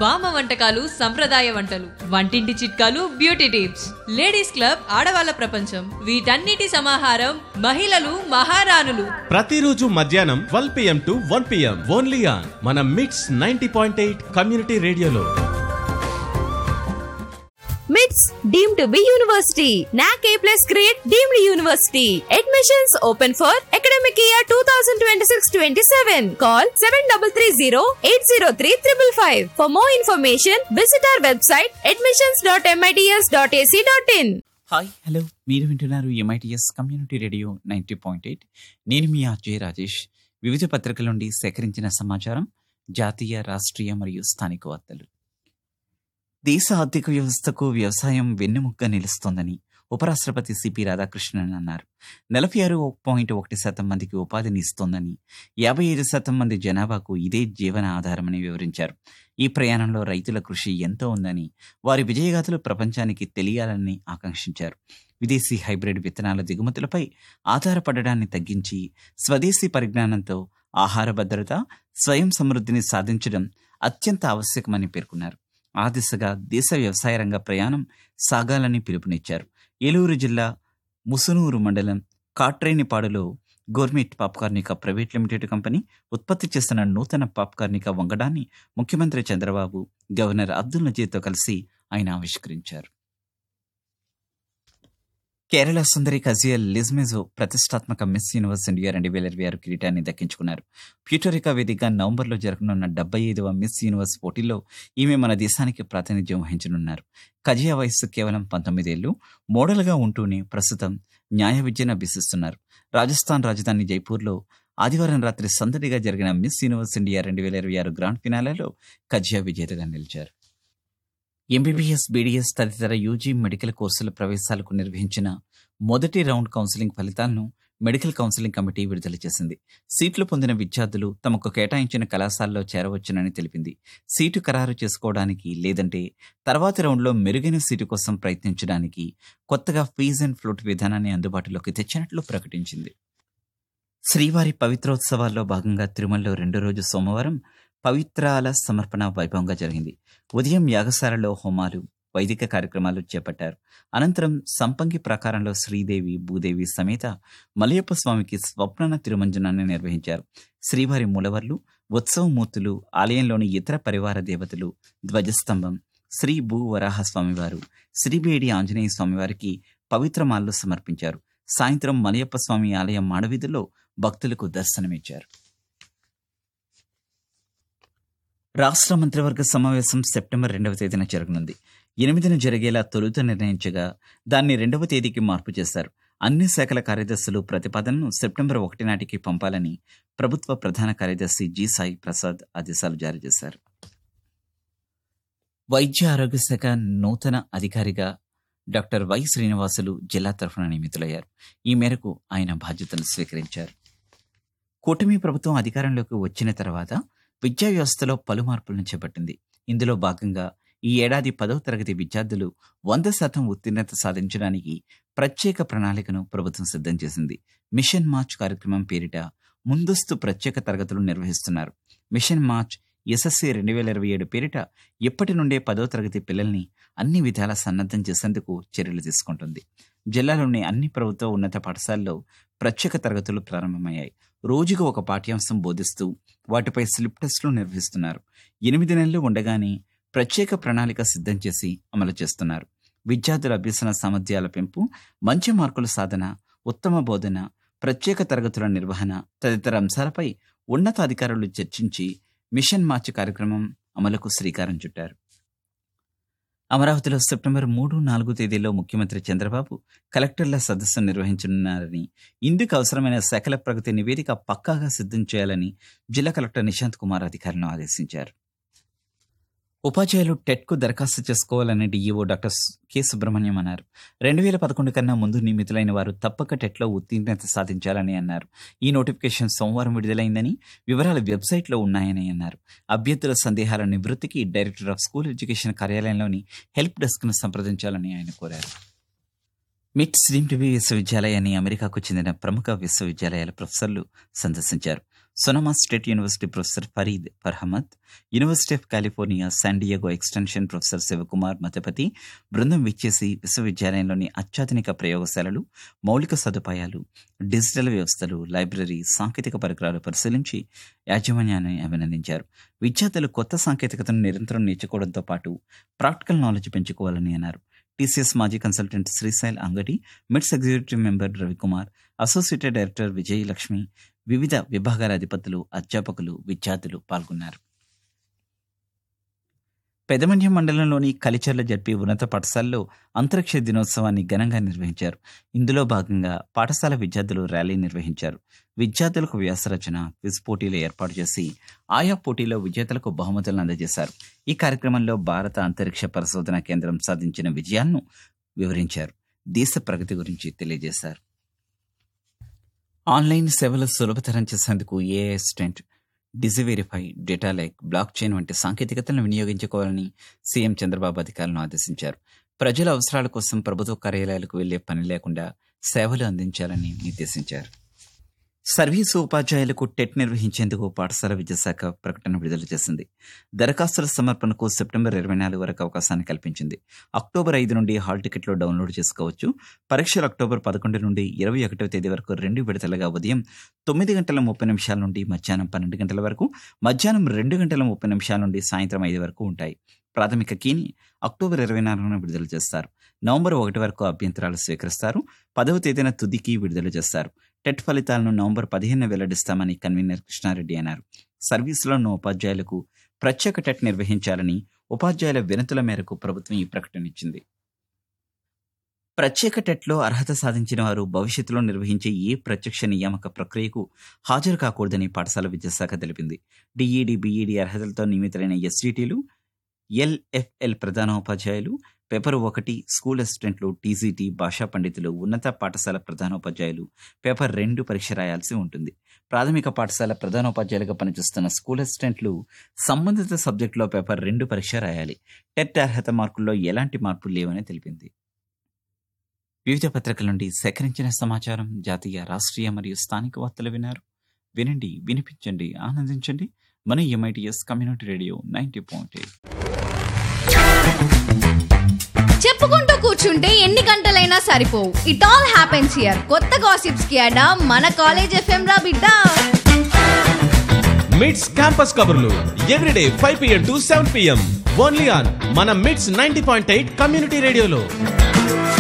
బామ్మ వంటకాలు సంప్రదాయ వంటలు వంటింటి చిట్కాలు బ్యూటీ టిప్స్ లేడీస్ క్లబ్ ఆడవాళ్ళ ప్రపంచం వీటన్నిటి సమాహారం మహిళలు మహారాణులు ప్రతిరోజు మధ్యాహ్నం twelve PM to one PM only on మన MITS ninety point eight community రేడియోలో మిట్స్ deem to be university NAAC A plus grade deemed university admissions open for academic year two thousand twenty six twenty seven call seven double three zero eight zero three triple five for more information visit our website admissions dot MITS dot AC dot in hi hello మీరు వింటున్నారు MITS community radio ninety point eight నేను మీ RJ Rajesh వివిధ పత్రికల నుండి సేకరించిన సమాచారం జాతీయ రాష్ట్రీయ మరియు స్థానిక వార్తలు దేశ ఆర్థిక వ్యవస్థకు వ్యవసాయం వెన్నెముగ్గా నిలుస్తోందని ఉపరాష్ట్రపతి సిపి రాధాకృష్ణన్ అన్నారు నలభై ఆరు పాయింట్ ఒకటి శాతం మందికి ఉపాధిని ఇస్తోందని యాభై ఐదు శాతం మంది జనాభాకు ఇదే జీవన ఆధారమని వివరించారు ఈ ప్రయాణంలో రైతుల కృషి ఎంతో ఉందని వారి విజయగాథలు ప్రపంచానికి తెలియాలని ఆకాంక్షించారు విదేశీ హైబ్రిడ్ విత్తనాల దిగుమతులపై ఆధారపడడాన్ని తగ్గించి స్వదేశీ పరిజ్ఞానంతో ఆహార భద్రత స్వయం సమృద్ధిని సాధించడం అత్యంత ఆవశ్యకమని పేర్కొన్నారు ఆ దిశగా దేశ వ్యవసాయ రంగ ప్రయాణం సాగాలని పిలుపునిచ్చారు ఏలూరు జిల్లా ముసునూరు మండలం కాట్రేనిపాడులో గోర్మెట్ పాప్కార్నిక ప్రైవేట్ లిమిటెడ్ కంపెనీ ఉత్పత్తి చేస్తున్న నూతన పాప్కార్నిక వంగడాన్ని ముఖ్యమంత్రి చంద్రబాబు గవర్నర్ అబ్దుల్ నజీర్తో కలిసి ఆయన ఆవిష్కరించారు కేరళ సుందరి కజియల్ లిజ్మెజో ప్రతిష్టాత్మక మిస్ యూనివర్స్ ఇండియా రెండు వేల ఇరవై ఆరు కిరీటాన్ని దక్కించుకున్నారు ప్యూటోరికా వేదికగా నవంబర్లో జరగనున్న డెబ్బై ఐదవ మిస్ యూనివర్స్ పోటీలో ఈమె మన దేశానికి ప్రాతినిధ్యం వహించనున్నారు కజియా వయస్సు కేవలం పంతొమ్మిదేళ్లు మోడల్గా ఉంటూనే ప్రస్తుతం న్యాయ విద్యను అభ్యసిస్తున్నారు రాజస్థాన్ రాజధాని జైపూర్లో ఆదివారం రాత్రి సందడిగా జరిగిన మిస్ యూనివర్స్ ఇండియా రెండు వేల ఇరవై ఆరు గ్రాండ్ ఫినాలేలో కజియా విజేతగా నిలిచారు ఎంబీబీఎస్ బీడీఎస్ తదితర యూజీ మెడికల్ కోర్సుల ప్రవేశాలకు నిర్వహించిన మొదటి రౌండ్ కౌన్సిలింగ్ ఫలితాలను మెడికల్ కౌన్సిలింగ్ కమిటీ విడుదల చేసింది సీట్లు పొందిన విద్యార్థులు తమకు కేటాయించిన కళాశాలలో చేరవచ్చునని తెలిపింది సీటు ఖరారు చేసుకోవడానికి లేదంటే తర్వాతి రౌండ్లో మెరుగైన సీటు కోసం ప్రయత్నించడానికి కొత్తగా ఫీజ్ అండ్ ఫ్లూట్ విధానాన్ని అందుబాటులోకి తెచ్చినట్లు ప్రకటించింది శ్రీవారి పవిత్రోత్సవాల్లో భాగంగా తిరుమలలో రెండో రోజు సోమవారం పవిత్రాల సమర్పణ వైభవంగా జరిగింది ఉదయం యాగశాలలో హోమాలు వైదిక కార్యక్రమాలు చేపట్టారు అనంతరం సంపంగి ప్రాకారంలో శ్రీదేవి భూదేవి సమేత మలయప్ప స్వామికి స్వప్నన తిరుమంజనాన్ని నిర్వహించారు శ్రీవారి మూలవర్లు ఉత్సవమూర్తులు ఆలయంలోని ఇతర పరివార దేవతలు ధ్వజస్తంభం శ్రీ భూ వరాహ స్వామివారు శ్రీబేడి ఆంజనేయ స్వామివారికి పవిత్రమాలను సమర్పించారు సాయంత్రం మలయప్ప స్వామి ఆలయం మాడవీధిలో భక్తులకు దర్శనమిచ్చారు రాష్ట్ర మంత్రివర్గ సమావేశం సెప్టెంబర్ రెండవ తేదీన జరగనుంది ఎనిమిదిన జరిగేలా తొలుత నిర్ణయించగా దాన్ని రెండవ తేదీకి మార్పు చేశారు అన్ని శాఖల కార్యదర్శులు ప్రతిపాదనను సెప్టెంబర్ ఒకటి నాటికి పంపాలని ప్రభుత్వ ప్రధాన కార్యదర్శి జి సాయి ప్రసాద్ ఆదేశాలు జారీ చేశారు వైద్య ఆరోగ్య శాఖ నూతన అధికారిగా డాక్టర్ వై శ్రీనివాసులు జిల్లా తరఫున నియమితులయ్యారు ఈ మేరకు ఆయన బాధ్యతలు స్వీకరించారు కూటమి ప్రభుత్వం అధికారంలోకి వచ్చిన తర్వాత విద్యా వ్యవస్థలో పలు మార్పులను చేపట్టింది ఇందులో భాగంగా ఈ ఏడాది పదవ తరగతి విద్యార్థులు వంద శాతం ఉత్తీర్ణత సాధించడానికి ప్రత్యేక ప్రణాళికను ప్రభుత్వం సిద్ధం చేసింది మిషన్ మార్చ్ కార్యక్రమం పేరిట ముందస్తు ప్రత్యేక తరగతులు నిర్వహిస్తున్నారు మిషన్ మార్చ్ ఎస్ఎస్సి రెండు వేల ఇరవై ఏడు పేరిట ఇప్పటి నుండే పదవ తరగతి పిల్లల్ని అన్ని విధాల సన్నద్ధం చేసేందుకు చర్యలు తీసుకుంటుంది జిల్లాలోని అన్ని ప్రభుత్వ ఉన్నత పాఠశాలల్లో ప్రత్యేక తరగతులు ప్రారంభమయ్యాయి రోజుకు ఒక పాఠ్యాంశం బోధిస్తూ వాటిపై స్లిప్ టెస్టులు నిర్వహిస్తున్నారు ఎనిమిది నెలలు ఉండగానే ప్రత్యేక ప్రణాళిక సిద్ధం చేసి అమలు చేస్తున్నారు విద్యార్థుల అభ్యసన సామర్థ్యాల పెంపు మంచి మార్కుల సాధన ఉత్తమ బోధన ప్రత్యేక తరగతుల నిర్వహణ తదితర అంశాలపై ఉన్నతాధికారులు చర్చించి మిషన్ మార్చి కార్యక్రమం అమలుకు శ్రీకారం చుట్టారు అమరావతిలో సెప్టెంబర్ మూడు నాలుగు తేదీల్లో ముఖ్యమంత్రి చంద్రబాబు కలెక్టర్ల సదస్సు నిర్వహించనున్నారని ఇందుకు అవసరమైన శాఖల ప్రగతి నివేదిక పక్కాగా సిద్ధం చేయాలని జిల్లా కలెక్టర్ నిశాంత్ కుమార్ అధికారులను ఆదేశించారు ఉపాధ్యాయులు టెట్కు దరఖాస్తు చేసుకోవాలని డీఈఓ డాక్టర్ కె సుబ్రహ్మణ్యం అన్నారు రెండు వేల పదకొండు కన్నా ముందు నియమితులైన వారు తప్పక టెట్లో ఉత్తీర్ణత సాధించాలని అన్నారు ఈ నోటిఫికేషన్ సోమవారం విడుదలైందని వివరాలు వెబ్సైట్లో ఉన్నాయని అన్నారు అభ్యర్థుల సందేహాల నివృత్తికి డైరెక్టర్ ఆఫ్ స్కూల్ ఎడ్యుకేషన్ కార్యాలయంలోని హెల్ప్ డెస్క్ను సంప్రదించాలని ఆయన కోరారు మిట్ స్ట్రీమ్ టీవీ విశ్వవిద్యాలయాన్ని అమెరికాకు చెందిన ప్రముఖ విశ్వవిద్యాలయాల ప్రొఫెసర్లు సందర్శించారు Sonoma state university professor Farid Farahmand university of California San Diego extension professor Shivakumar Mathapati బృందం విచ్చేసి విశ్వవిద్యాలయంలోని అత్యాధునిక ప్రయోగశాలలు మౌలిక సదుపాయాలు డిజిటల్ వ్యవస్థలు లైబ్రరీ సాంకేతిక పరికరాలు పరిశీలించి యాజమాన్యాన్ని అభినందించారు విద్యార్థులు కొత్త సాంకేతికతను నిరంతరం నేర్చుకోవడంతో పాటు ప్రాక్టికల్ నాలెడ్జ్ పెంచుకోవాలని అన్నారు టీసీఎస్ మాజీ consultant Shrishail Angadi MITS executive member Ravikumar associated director Vijay Lakshmi వివిధ విభాగాల అధిపతులు అధ్యాపకులు విద్యార్థులు పాల్గొన్నారు పెదమండ్యం మండలంలోని కలిచర్ల జడ్పీ ఉన్నత పాఠశాలలో అంతరిక్ష దినోత్సవాన్ని ఘనంగా నిర్వహించారు ఇందులో భాగంగా పాఠశాల విద్యార్థులు ర్యాలీ నిర్వహించారు విద్యార్థులకు వ్యాసరచన క్విజ్ పోటీలు ఏర్పాటు చేసి ఆయా పోటీలో విజేతలకు బహుమతులను అందజేశారు ఈ కార్యక్రమంలో భారత అంతరిక్ష పరిశోధన కేంద్రం సాధించిన విజయాలను వివరించారు దేశ ప్రగతి గురించి తెలియజేశారు ఆన్లైన్ సేవలు సులభతరం చేసేందుకు ఏ అసిస్టెంట్ డిజివెరిఫై డేటా లైక్ బ్లాక్ చైన్ వంటి సాంకేతికతలను వినియోగించుకోవాలని సీఎం చంద్రబాబు అధికారులను ఆదేశించారు ప్రజల అవసరాల కోసం ప్రభుత్వ కార్యాలయాలకు వెళ్లే పని లేకుండా సేవలు అందించాలని నిర్దేశించారు సర్వీసు ఉపాధ్యాయులకు టెట్ నిర్వహించేందుకు పాఠశాల విద్యాశాఖ ప్రకటన విడుదల చేసింది దరఖాస్తుల సమర్పణకు సెప్టెంబర్ ఇరవై నాలుగు వరకు అవకాశాన్ని కల్పించింది అక్టోబర్ ఐదు నుండి హాల్ టికెట్లు డౌన్లోడ్ చేసుకోవచ్చు పరీక్షలు అక్టోబర్ పదకొండు నుండి ఇరవై ఒకటవ తేదీ వరకు రెండు విడతలుగా ఉదయం తొమ్మిది గంటల ముప్పై నిమిషాల నుండి మధ్యాహ్నం పన్నెండు గంటల వరకు మధ్యాహ్నం రెండు గంటల ముప్పై నిమిషాల నుండి సాయంత్రం ఐదు వరకు ఉంటాయి ప్రాథమిక కీని అక్టోబర్ ఇరవై నాలుగున విడుదల చేస్తారు నవంబర్ ఒకటి వరకు అభ్యంతరాలు స్వీకరిస్తారు పదవ తేదీన తుదికి విడుదల చేస్తారు టెట్ ఫలితాలను నవంబర్ పదిహేను వెల్లడిస్తామని కన్వీనర్ కృష్ణారెడ్డి అన్నారు సర్వీసులో ఉన్న ఉపాధ్యాయులకు ప్రత్యేక టెట్ నిర్వహించాలని ఉపాధ్యాయుల వినతుల మేరకు ప్రభుత్వం ఈ ప్రకటన ఇచ్చింది ప్రత్యేక టెట్లో అర్హత సాధించిన వారు భవిష్యత్తులో నిర్వహించే ఏ ప్రత్యక్ష నియామక ప్రక్రియకు హాజరు కాకూడదని పాఠశాల విద్యాశాఖ తెలిపింది డిఈడి బిఈడి అర్హతలతో నియమితులైన ఎస్డిటీలు ఎల్ఎఫ్ఎల్ ప్రధానోపాధ్యాయులు పేపర్ ఒకటి స్కూల్ అసిస్టెంట్లు టీజీటీ భాషా పండితులు ఉన్నత పాఠశాల ప్రధానోపాధ్యాయులు పేపర్ రెండు పరీక్ష రాయాల్సి ఉంటుంది ప్రాథమిక పాఠశాల ప్రధానోపాధ్యాయులుగా పనిచేస్తున్న స్కూల్ అసిస్టెంట్లు సంబంధిత సబ్జెక్టులో పేపర్ రెండు పరీక్ష రాయాలి టెట్ అర్హత మార్కుల్లో ఎలాంటి మార్పులు లేవని తెలిపింది వివిధ పత్రికల నుండి సేకరించిన సమాచారం జాతీయ రాష్ట్రీయ మరియు స్థానిక వార్తలు విన్నారు వినండి వినిపించండి ఆనందించండి మన MITS community radio ninety point eight చెప్పుకుంటూ కూర్చుంటే ఎన్ని గంటలైనా సరిపోవు ఇట్ ఆల్ హ్యాపెన్స్ హియర్ కొత్త గాసిప్స్ కి అడా మన కాలేజ్ ఎఫ్ఎం రా బిడ్డ మిడ్స్ క్యాంపస్ కబుర్లు everyday five PM to seven PM only on మన MITS ninety point eight community రేడియోలో